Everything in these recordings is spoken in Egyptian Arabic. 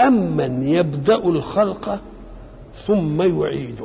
أمن يبدأ الخلق ثم يعيده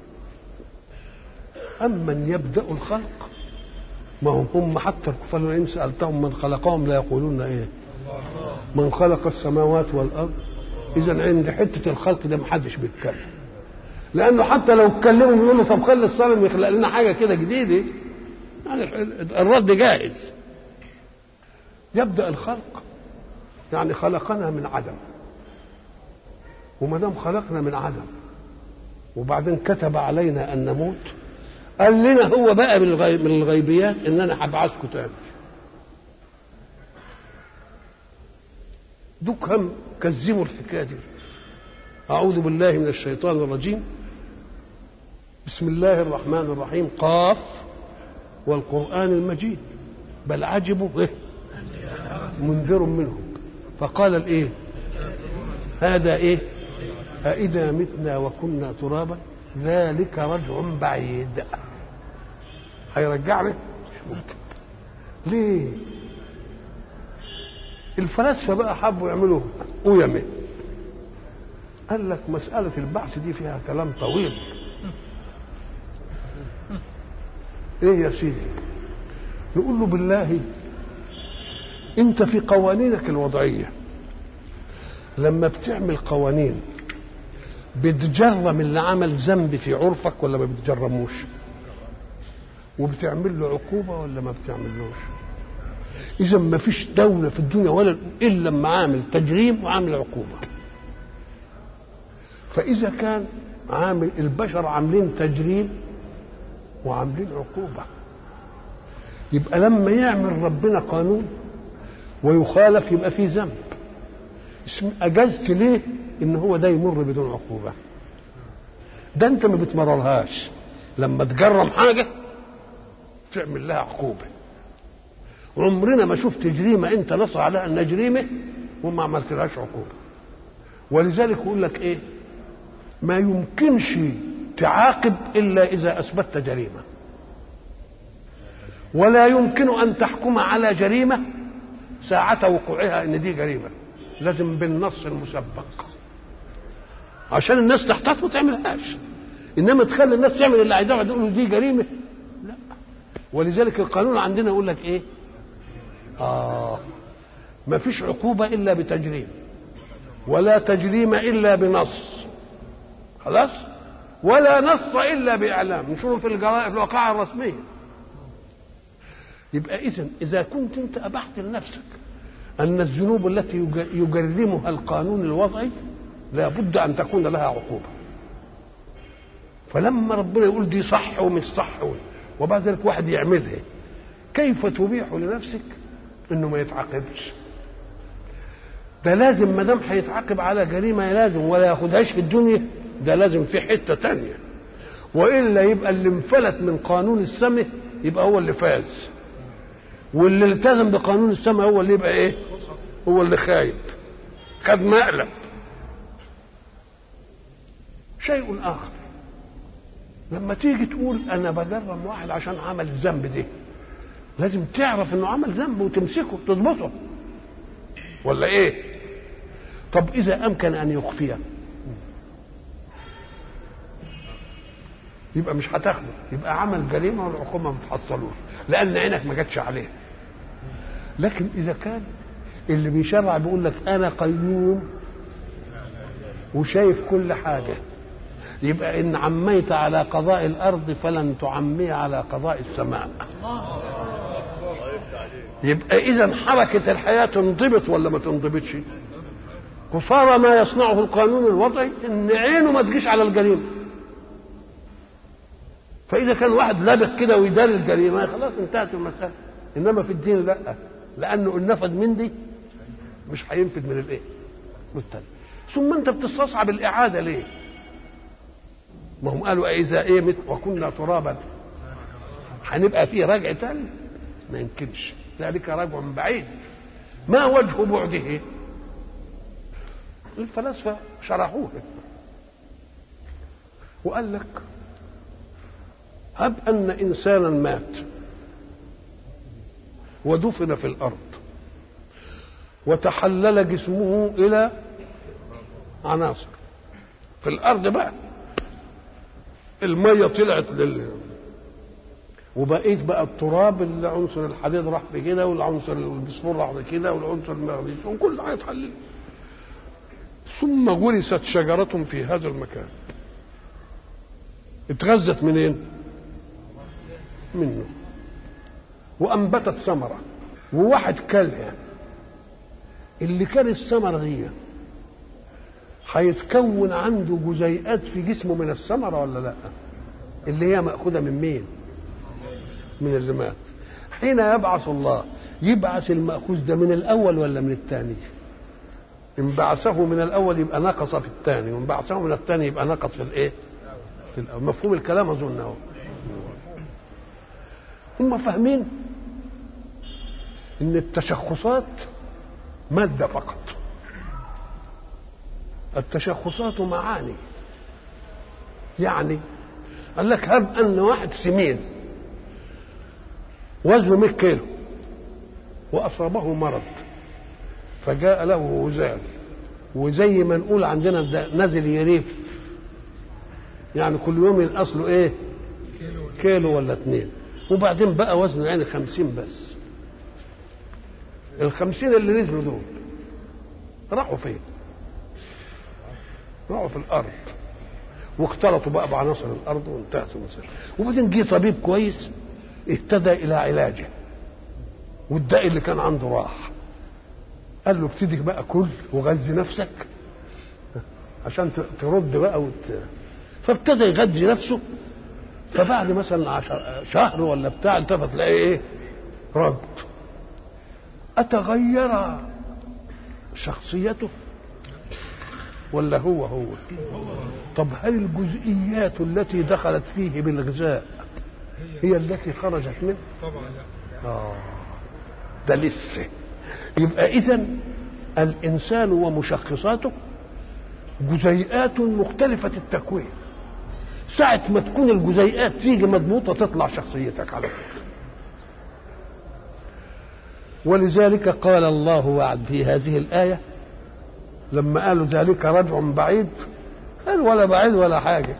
أمن يبدأ الخلق ما هم هم حتى الكفار إن سألتهم من خلقهم لا يقولون إيه من خلق السماوات والأرض إذا عند حتة الخلق ده محدش بيتكلم لأنه حتى لو اتكلموا يقولوا طب خلي الصنم يخلق لنا حاجة كده جديدة يعني الرد جاهز يبدأ الخلق يعني خلقنا من عدم وما دام خلقنا من عدم وبعدين كتب علينا ان نموت قال لنا هو بقى من, الغيب من الغيبيات ان انا هبعثكم تاني دوكهم كذبوا الحكايه دي اعوذ بالله من الشيطان الرجيم بسم الله الرحمن الرحيم قاف والقران المجيد بل عجبوا إيه؟ منذر منهم فقال الايه هذا ايه أإذا متنا وكنا ترابا ذلك رجع بعيد هيرجعنا مش ممكن ليه الفلاسفة بقى حبوا يعملوا قيمة قال لك مسألة البعث دي فيها كلام طويل ايه يا سيدي نقول له بالله انت في قوانينك الوضعيه لما بتعمل قوانين بتجرم اللي عمل ذنب في عرفك ولا ما بتجرموش وبتعمل له عقوبة ولا ما بتعملوش إذا ما فيش دولة في الدنيا ولا إلا لما عامل تجريم وعامل عقوبة فإذا كان عامل البشر عاملين تجريم وعاملين عقوبة يبقى لما يعمل ربنا قانون ويخالف يبقى فيه ذنب أجزت ليه ان هو ده يمر بدون عقوبه ده انت ما بتمررهاش لما تجرم حاجه تعمل لها عقوبه عمرنا ما شفت جريمه انت نص عليها انها جريمه وما عملتلهاش عقوبه ولذلك يقول لك ايه ما يمكنش تعاقب الا اذا اثبتت جريمه ولا يمكن ان تحكم على جريمه ساعه وقوعها ان دي جريمه لازم بالنص المسبق عشان الناس تحتاط ما تعملهاش انما تخلي الناس تعمل اللي عايزاه تقول دي جريمه لا ولذلك القانون عندنا يقول لك ايه اه ما فيش عقوبه الا بتجريم ولا تجريم الا بنص خلاص ولا نص الا باعلام نشوفه في الجرائم في الوقائع الرسميه يبقى اذا اذا كنت انت ابحت لنفسك ان الذنوب التي يجرمها القانون الوضعي لا بد ان تكون لها عقوبه فلما ربنا يقول دي صح ومش صح وبعد ذلك واحد يعملها كيف تبيح لنفسك انه ما يتعاقبش ده لازم ما دام هيتعاقب على جريمه لازم ولا ياخدهاش في الدنيا ده لازم في حته تانية والا يبقى اللي انفلت من قانون السماء يبقى هو اللي فاز واللي التزم بقانون السماء هو اللي يبقى ايه هو اللي خايب خد مقلب شيء اخر لما تيجي تقول انا بجرم واحد عشان عمل الذنب ده لازم تعرف انه عمل ذنب وتمسكه تضبطه ولا ايه طب اذا امكن ان يخفيه يبقى مش هتاخده يبقى عمل جريمه والعقوبه ما بتحصلوش لان عينك ما جاتش عليه لكن اذا كان اللي بيشرع بيقول لك انا قيوم وشايف كل حاجه يبقى ان عميت على قضاء الارض فلن تعمي على قضاء السماء يبقى اذا حركه الحياه تنضبط ولا ما تنضبطش قصارى ما يصنعه القانون الوضعي ان عينه ما تجيش على الجريمه فاذا كان واحد لابق كده ويداري الجريمه خلاص انتهت المساله انما في الدين لا لانه ان نفذ من دي مش هينفذ من الايه مستنى ثم انت بتستصعب الاعاده ليه ما هم قالوا اذا ايه مت وكنا ترابا هنبقى فيه رجع تاني ما يمكنش ذلك رجع بعيد ما وجه بعده الفلاسفه شرحوه وقال لك هب ان انسانا مات ودفن في الارض وتحلل جسمه الى عناصر في الارض بقى الميه طلعت لل وبقيت بقى التراب اللي عنصر الحديد راح بكده والعنصر البسفور راح بكده والعنصر المغنيسيوم كل حاجه اتحلل ثم غرست شجرة في هذا المكان اتغذت منين؟ منه وأنبتت ثمرة وواحد كلها اللي كان الثمرة دي هيتكون عنده جزيئات في جسمه من الثمرة ولا لا؟ اللي هي مأخوذة من مين؟ من اللي مات حين يبعث الله يبعث المأخوذ ده من الأول ولا من الثاني؟ إن بعثه من الأول يبقى نقص في الثاني وإن بعثه من الثاني يبقى نقص في الإيه؟ في الأول مفهوم الكلام أظن أهو هم فاهمين إن التشخصات مادة فقط التشخصات معاني يعني قال لك هب أن واحد سمين وزنه 100 كيلو وأصابه مرض فجاء له وزال وزي ما نقول عندنا ده نازل يريف يعني كل يوم ينقص له ايه كيلو ولا اتنين وبعدين بقى وزنه يعني خمسين بس الخمسين اللي نزلوا دول راحوا فين راحوا في الارض واختلطوا بقى بعناصر الارض وانتهت المسألة وبعدين جه طبيب كويس اهتدى الى علاجه والداء اللي كان عنده راح قال له ابتدي بقى كل وغذي نفسك عشان ترد بقى وت... فابتدى يغذي نفسه فبعد مثلا عشر شهر ولا بتاع التفت تلاقيه ايه رد أتغير شخصيته ولا هو هو طب هل الجزئيات التي دخلت فيه بالغذاء هي التي خرجت منه طبعا لا آه ده لسه يبقى إذا الإنسان ومشخصاته جزيئات مختلفة التكوين ساعة ما تكون الجزيئات تيجي مضبوطة تطلع شخصيتك على طول ولذلك قال الله وعد في هذه الآية لما قالوا ذلك رجع بعيد قال ولا بعيد ولا حاجة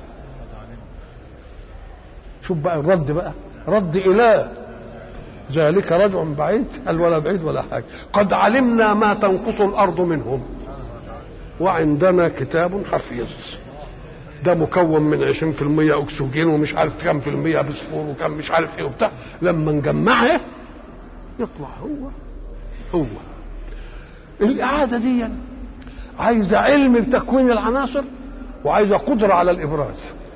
شوف بقى الرد بقى رد إله ذلك رجع بعيد قال ولا بعيد ولا حاجة قد علمنا ما تنقص الأرض منهم وعندنا كتاب حفيظ ده مكون من 20% أكسجين ومش عارف كم في المية بسفور وكم مش عارف ايه وبتاع لما نجمعها يطلع هو هو الإعادة دي عايزة علم بتكوين العناصر وعايزة قدرة على الإبراز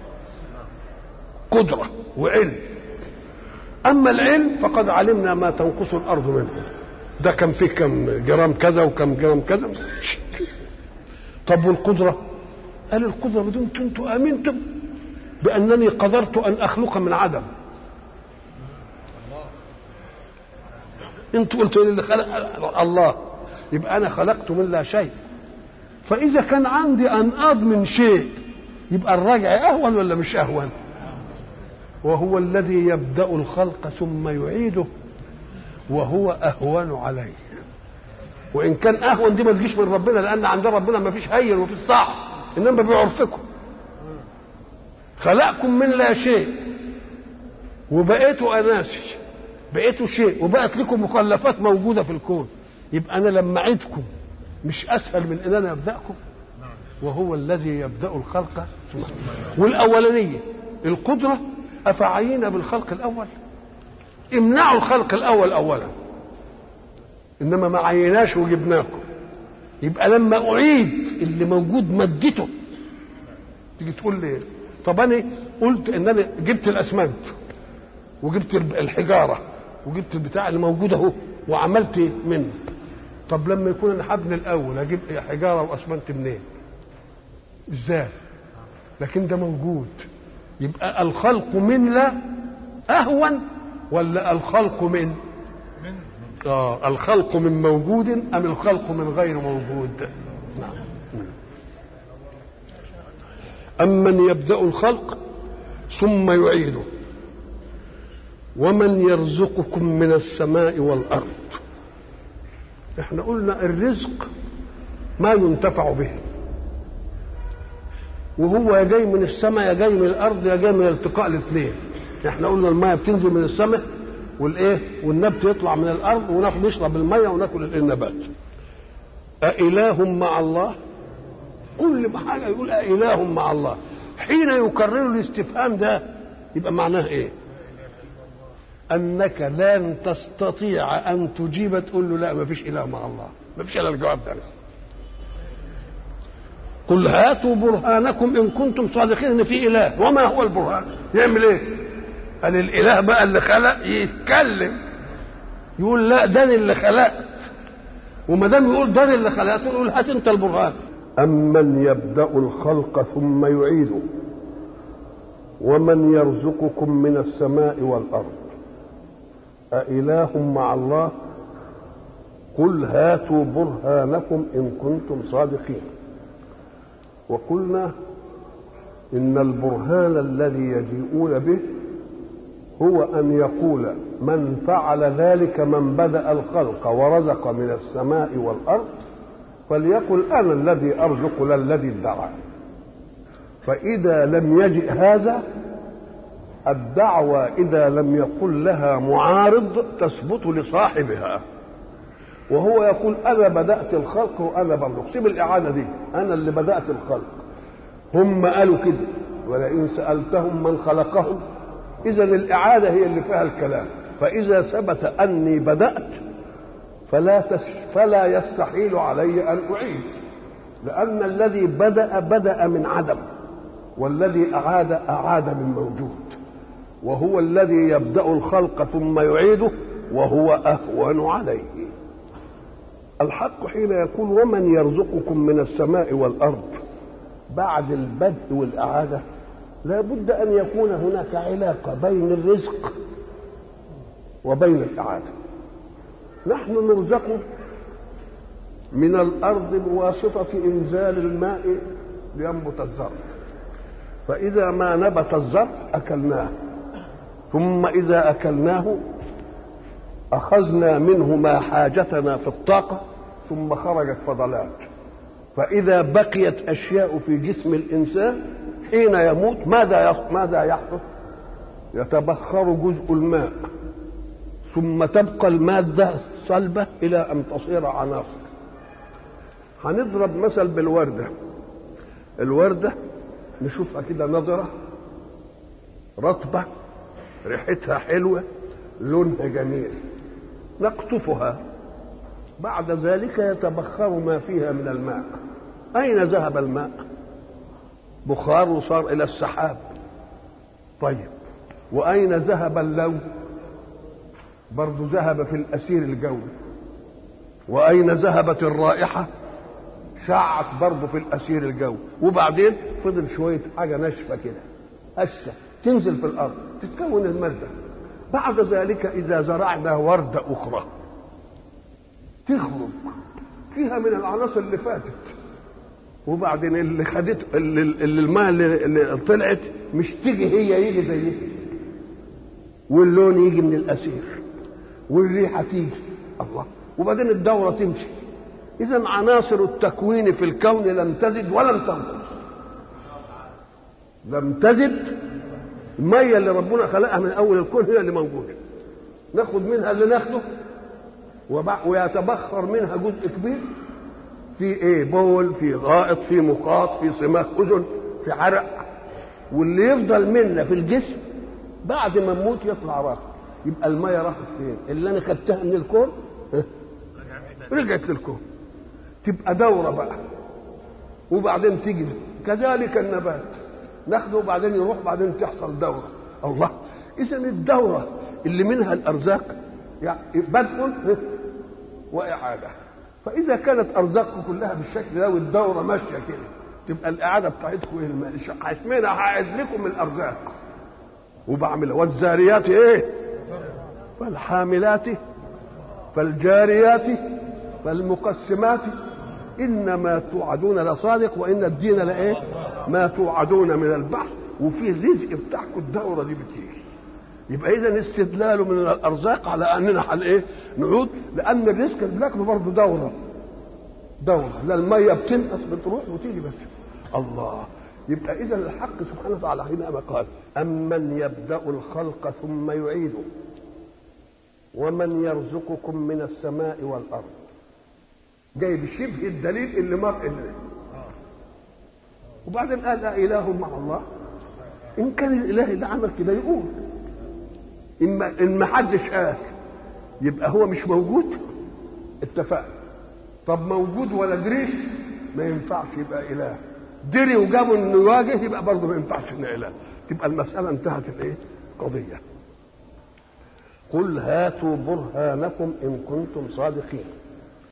قدرة وعلم أما العلم فقد علمنا ما تنقص الأرض منه ده كان فيه كم جرام كذا وكم جرام كذا طب والقدرة قال القدرة بدون انتم آمنتم بأنني قدرت أن أخلق من عدم انتوا قلتوا لي اللي خلق الله يبقى انا خلقت من لا شيء فاذا كان عندي انقاض من شيء يبقى الرجع اهون ولا مش اهون وهو الذي يبدا الخلق ثم يعيده وهو اهون عليه وان كان اهون دي ما تجيش من ربنا لان عند ربنا ما فيش هين وفي صعب انما بعرفكم خلقكم من لا شيء وبقيتوا اناسي بقيتوا شيء وبقت لكم مخلفات موجوده في الكون يبقى انا لما اعيدكم مش اسهل من ان انا ابداكم وهو الذي يبدا الخلق والاولانيه القدره افعينا بالخلق الاول امنعوا الخلق الاول اولا انما ما عيناش وجبناكم يبقى لما اعيد اللي موجود مادته تيجي تقول لي طب انا قلت ان انا جبت الاسمنت وجبت الحجاره وجبت البتاع اللي موجود اهو وعملت منه طب لما يكون انا هبني الاول اجيب حجاره واسمنت منين؟ ازاي؟ لكن ده موجود يبقى الخلق من لا اهون ولا الخلق من من اه الخلق من موجود ام الخلق من غير موجود نعم امن يبدا الخلق ثم يعيده ومن يرزقكم من السماء والارض احنا قلنا الرزق ما ينتفع به وهو يا جاي من السماء يا جاي من الارض يا جاي من التقاء الاثنين احنا قلنا الميه بتنزل من السماء والايه والنبت يطلع من الارض وناخد نشرب الميه وناكل النبات أإله مع الله كل حاجة يقول أإله مع الله حين يكرر الاستفهام ده يبقى معناه ايه انك لن تستطيع ان تجيب تقول له لا ما فيش اله مع الله ما فيش الا الجواب ده قل هاتوا برهانكم ان كنتم صادقين ان في اله وما هو البرهان يعمل ايه قال الاله بقى اللي خلق يتكلم يقول لا ده اللي خلقت وما دام يقول ده اللي خلقت يقول هات انت البرهان امن يبدا الخلق ثم يعيده ومن يرزقكم من السماء والارض أإله مع الله قل هاتوا برهانكم إن كنتم صادقين وقلنا إن البرهان الذي يجيئون به هو أن يقول من فعل ذلك من بدأ الخلق ورزق من السماء والأرض فليقل أنا الذي أرزق لا الذي ادعى فإذا لم يجئ هذا الدعوة إذا لم يقل لها معارض تثبت لصاحبها وهو يقول أنا بدأت الخلق وأنا بملك سيب الإعادة دي أنا اللي بدأت الخلق هم قالوا كده ولئن سألتهم من خلقهم إذا الإعادة هي اللي فيها الكلام فإذا ثبت أني بدأت فلا تس فلا يستحيل علي أن أعيد لأن الذي بدأ بدأ من عدم والذي أعاد أعاد من موجود وهو الذي يبدا الخلق ثم يعيده وهو اهون عليه الحق حين يقول ومن يرزقكم من السماء والارض بعد البدء والاعاده لا بد ان يكون هناك علاقه بين الرزق وبين الاعاده نحن نرزق من الارض بواسطه انزال الماء لينبت الزرع فاذا ما نبت الزرع اكلناه ثم إذا أكلناه أخذنا منه ما حاجتنا في الطاقة ثم خرجت فضلات فإذا بقيت أشياء في جسم الإنسان حين يموت ماذا ماذا يحدث؟ يتبخر جزء الماء ثم تبقى المادة صلبة إلى أن تصير عناصر هنضرب مثل بالوردة الوردة نشوفها كده نظرة رطبة ريحتها حلوة لونها جميل نقطفها بعد ذلك يتبخر ما فيها من الماء أين ذهب الماء بخار وصار إلى السحاب طيب وأين ذهب اللون برضو ذهب في الأسير الجوي وأين ذهبت الرائحة شعت برضو في الأسير الجوي وبعدين فضل شوية حاجة ناشفة كده هشة تنزل في الارض تتكون الماده بعد ذلك اذا زرعنا ورده اخرى تخرج فيها من العناصر اللي فاتت وبعدين اللي خدته اللي, اللي الماء اللي, اللي طلعت مش تيجي هي يجي زيها واللون يجي من الاسير والريحه تيجي الله وبعدين الدوره تمشي اذا عناصر التكوين في الكون لم تزد ولم تنقص لم تزد الميه اللي ربنا خلقها من اول الكون هي اللي موجوده ناخد منها اللي ناخده ويتبخر منها جزء كبير في ايه بول في غائط في مخاط في صماخ اذن في عرق واللي يفضل منا في الجسم بعد ما نموت يطلع راح يبقى الميه راحت فين اللي انا خدتها من الكون رجعت للكون تبقى دوره بقى وبعدين تيجي كذلك النبات ناخده وبعدين يروح بعدين تحصل دوره الله اذا الدوره اللي منها الارزاق يعني بدء واعاده فاذا كانت ارزاقكم كلها بالشكل ده والدوره ماشيه كده تبقى الاعاده بتاعتكم ايه اشمعنى هعد لكم الارزاق وبعمل والزاريات ايه فالحاملات فالجاريات فالمقسمات انما توعدون لصادق وان الدين لايه ما توعدون من البحث وفي رزق بتاعكم الدوره دي بتيجي يبقى اذا استدلاله من الارزاق على اننا حل ايه نعود لان الرزق اللي بناكله برضه دوره دوره لا الميه بتنقص بتروح وتيجي بس الله يبقى اذا الحق سبحانه وتعالى حينما قال امن يبدا الخلق ثم يعيده ومن يرزقكم من السماء والارض جايب شبه الدليل اللي مر اللي وبعدين قال لا اله مع الله ان كان الاله اللي عمل كده يقول ان ما ان ما حدش قال يبقى هو مش موجود اتفقنا طب موجود ولا دريش ما ينفعش يبقى اله دري وجابوا انه يواجه يبقى برضه ما ينفعش انه اله تبقى المساله انتهت الايه قضيه قل هاتوا برهانكم ان كنتم صادقين